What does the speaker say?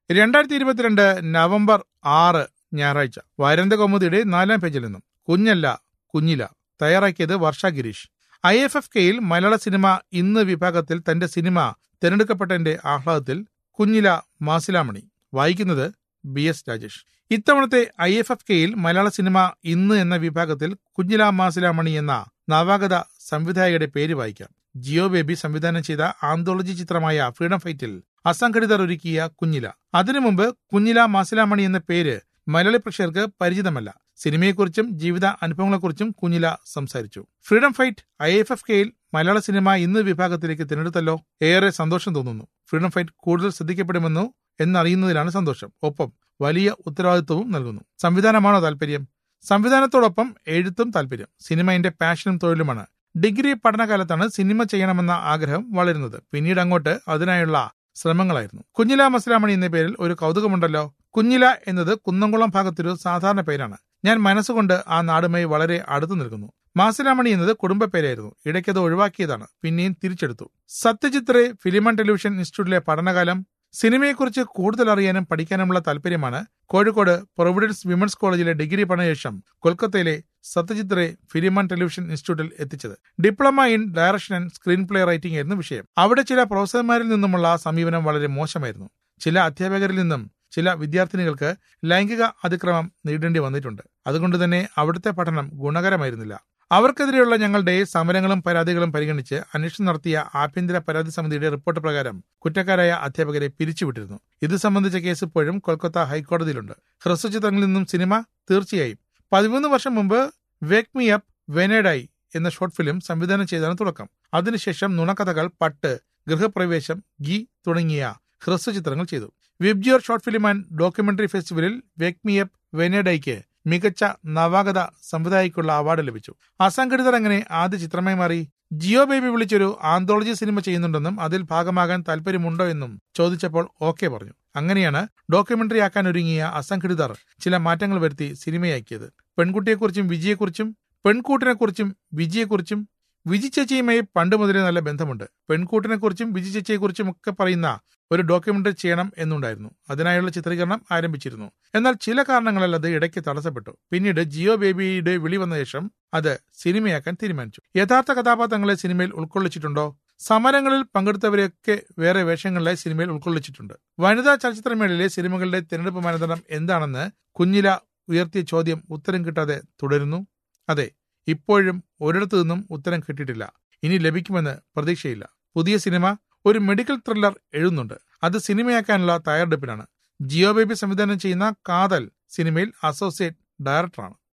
രണ്ടായിരത്തി ഇരുപത്തിരണ്ട് നവംബർ ആറ് ഞായറാഴ്ച വരന്ത കൗമുദിയുടെ നാലാം പേജിൽ നിന്നും കുഞ്ഞല്ല കുഞ്ഞില തയ്യാറാക്കിയത് Varsha Gireesh I F F കെയിൽ മലയാള സിനിമ ഇന്ന് വിഭാഗത്തിൽ തന്റെ സിനിമ തിരഞ്ഞെടുക്കപ്പെട്ടതിന്റെ ആഹ്ലാദത്തിൽ കുഞ്ഞില മാസിലാമണി വായിക്കുന്നത് ബി എസ് രാജേഷ് ഇത്തവണത്തെ ഐ എഫ് എഫ് കെയിൽ മലയാള സിനിമ ഇന്ന് എന്ന വിഭാഗത്തിൽ കുഞ്ഞില മാസിലാമണി എന്ന നവാഗത സംവിധായകയുടെ പേര് വായിക്കാം ജിയോ ബേബി സംവിധാനം ചെയ്ത ആന്തോളജി ചിത്രമായ ഫ്രീഡം ഫൈറ്റിൽ അസംഘടിതർ ഒരുക്കിയ കുഞ്ഞില അതിനു മുമ്പ് കുഞ്ഞില മാസിലാമണി എന്ന പേര് മലയാളി പ്രേക്ഷകർക്ക് പരിചിതമല്ല സിനിമയെക്കുറിച്ചും ജീവിത അനുഭവങ്ങളെക്കുറിച്ചും കുഞ്ഞില സംസാരിച്ചു freedom fight I F F കെയിൽ മലയാള സിനിമ ഇന്ന് വിഭാഗത്തിലേക്ക് തിരഞ്ഞെടുത്തല്ലോ ഏറെ സന്തോഷം തോന്നുന്നു ഫ്രീഡം ഫൈറ്റ് കൂടുതൽ ശ്രദ്ധിക്കപ്പെടുമെന്നോ എന്നറിയുന്നതിലാണ് സന്തോഷം ഒപ്പം വലിയ ഉത്തരവാദിത്വവും നൽകുന്നു സംവിധാനമാണോ താല്പര്യം സംവിധാനത്തോടൊപ്പം എഴുത്തും താല്പര്യം സിനിമ എന്റെ പാഷനും തൊഴിലുമാണ് ഡിഗ്രി പഠനകാലത്താണ് സിനിമ ചെയ്യണമെന്ന ആഗ്രഹം വളരുന്നത് പിന്നീട് അങ്ങോട്ട് അതിനായുള്ള ശ്രമങ്ങളായിരുന്നു കുഞ്ഞില മസ്ലാമണി എന്ന പേരിൽ ഒരു കൗതുകമുണ്ടല്ലോ കുഞ്ഞില എന്നത് കുന്നംകുളം ഭാഗത്തൊരു സാധാരണ പേരാണ് ഞാൻ മനസ്സുകൊണ്ട് ആ നാടുമായി വളരെ അടുത്തു നിൽക്കുന്നു മാസിലാമണി എന്നത് കുടുംബ പേരായിരുന്നു ഇടയ്ക്കത് ഒഴിവാക്കിയതാണ് പിന്നെയും തിരിച്ചെടുത്തു Satyajit Ray film and television ഇൻസ്റ്റിറ്റ്യൂട്ടിലെ പഠനകാലം സിനിമയെക്കുറിച്ച് കൂടുതൽ അറിയാനും പഠിക്കാനുമുള്ള താല്പര്യമാണ് കോഴിക്കോട് പ്രൊവിഡൻസ് വിമൻസ് കോളേജിലെ ഡിഗ്രി പഠനശേഷം കൊൽക്കത്തയിലെ Satyajit Ray film and television ഇൻസ്റ്റിറ്റ്യൂട്ടിൽ എത്തിച്ചത് diploma in direction and screenplay writing ആയിരുന്നു വിഷയം അവിടെ ചില പ്രൊഫസർമാരിൽ നിന്നുമുള്ള സമീപനം വളരെ മോശമായിരുന്നു ചില അധ്യാപകരിൽ നിന്നും ചില വിദ്യാർത്ഥിനികൾക്ക് ലൈംഗിക അതിക്രമം നേരിടേണ്ടി വന്നിട്ടുണ്ട് അതുകൊണ്ട് തന്നെ അവിടുത്തെ പഠനം ഗുണകരമായിരുന്നില്ല അവർക്കെതിരെയുള്ള ഞങ്ങളുടെ സമരങ്ങളും പരാതികളും പരിഗണിച്ച് അന്വേഷണം നടത്തിയ ആഭ്യന്തര പരാതി സമിതിയുടെ റിപ്പോർട്ട് പ്രകാരം കുറ്റക്കാരായ അധ്യാപകരെ പിരിച്ചുവിട്ടിരുന്നു ഇത് സംബന്ധിച്ച കേസ് ഇപ്പോഴും കൊൽക്കത്ത ഹൈക്കോടതിയിലുണ്ട് ഹ്രസ്വചിത്രങ്ങളിൽ നിന്നും സിനിമ തീർച്ചയായും പതിമൂന്ന് വർഷം മുമ്പ് വേക്ക് മീ അപ്പ് വെനേഡായി എന്ന ഷോർട്ട് ഫിലിം സംവിധാനം ചെയ്താണ് തുടക്കം അതിനുശേഷം നുണക്കഥകൾ പട്ട് ഗൃഹപ്രവേശം ഗി തുടങ്ങിയ ഹ്രസ്വചിത്രങ്ങൾ ചെയ്തു Vibgyor short film and documentary ഫെസ്റ്റിവലിൽ വേക്ക് മീ അപ്പ് വെനേഡൈക്ക് മികച്ച നവാഗത സംവിധായകയ്ക്കുള്ള അവാർഡ് ലഭിച്ചു അസംഘടിതർ എങ്ങനെ ആദ്യ ചിത്രമായി മാറി ജിയോ ബേബി വിളിച്ചൊരു ആന്തോളജി സിനിമ ചെയ്യുന്നുണ്ടെന്നും അതിൽ ഭാഗമാകാൻ താല്പര്യമുണ്ടോ എന്നും ചോദിച്ചപ്പോൾ ഓക്കെ പറഞ്ഞു അങ്ങനെയാണ് ഡോക്യുമെന്ററി ആക്കാൻ ഒരുങ്ങിയ അസംഘടിതർ ചില മാറ്റങ്ങൾ വരുത്തി സിനിമയാക്കിയത് പെൺകുട്ടിയെക്കുറിച്ചും വിജിയെക്കുറിച്ചും പെൺകൂട്ടിനെക്കുറിച്ചും വിജിയെക്കുറിച്ചും വിജി ചേച്ചിയുമായി പണ്ട് മുതലേ നല്ല ബന്ധമുണ്ട് പെൺകൂട്ടിനെക്കുറിച്ചും വിജി ചേച്ചിയെക്കുറിച്ചും ഒക്കെ പറയുന്ന ഒരു ഡോക്യുമെന്ററി ചെയ്യണം എന്നുണ്ടായിരുന്നു അതിനായുള്ള ചിത്രീകരണം ആരംഭിച്ചിരുന്നു എന്നാൽ ചില കാരണങ്ങളാൽ അത് ഇടയ്ക്ക് തടസ്സപ്പെട്ടു പിന്നീട് ജിയോ ബേബിയുടെ വിളി വന്ന ശേഷം അത് സിനിമയാക്കാൻ തീരുമാനിച്ചു യഥാർത്ഥ കഥാപാത്രങ്ങളെ സിനിമയിൽ ഉൾക്കൊള്ളിച്ചിട്ടുണ്ടോ സമരങ്ങളിൽ പങ്കെടുത്തവരെയൊക്കെ വേറെ വേഷങ്ങളിലായി സിനിമയിൽ ഉൾക്കൊള്ളിച്ചിട്ടുണ്ട് വനിതാ ചലച്ചിത്രമേളയിലെ സിനിമകളുടെ തിരഞ്ഞെടുപ്പ് മാനദണ്ഡം എന്താണെന്ന് കുഞ്ഞില ഉയർത്തിയ ചോദ്യം ഉത്തരം കിട്ടാതെ തുടരുന്നു അതെ ഇപ്പോഴും ഒരിടത്തു നിന്നും ഉത്തരം കിട്ടിയിട്ടില്ല ഇനി ലഭിക്കുമെന്ന് പ്രതീക്ഷയില്ല പുതിയ സിനിമ ഒരു മെഡിക്കൽ ത്രില്ലർ എഴുതുന്നുണ്ട് അത് സിനിമയാക്കാനുള്ള തയ്യാറെടുപ്പിലാണ് ജിയോ ബേബി സംവിധാനം ചെയ്യുന്ന കാതൽ സിനിമയിൽ അസോസിയേറ്റ് ഡയറക്ടറാണ്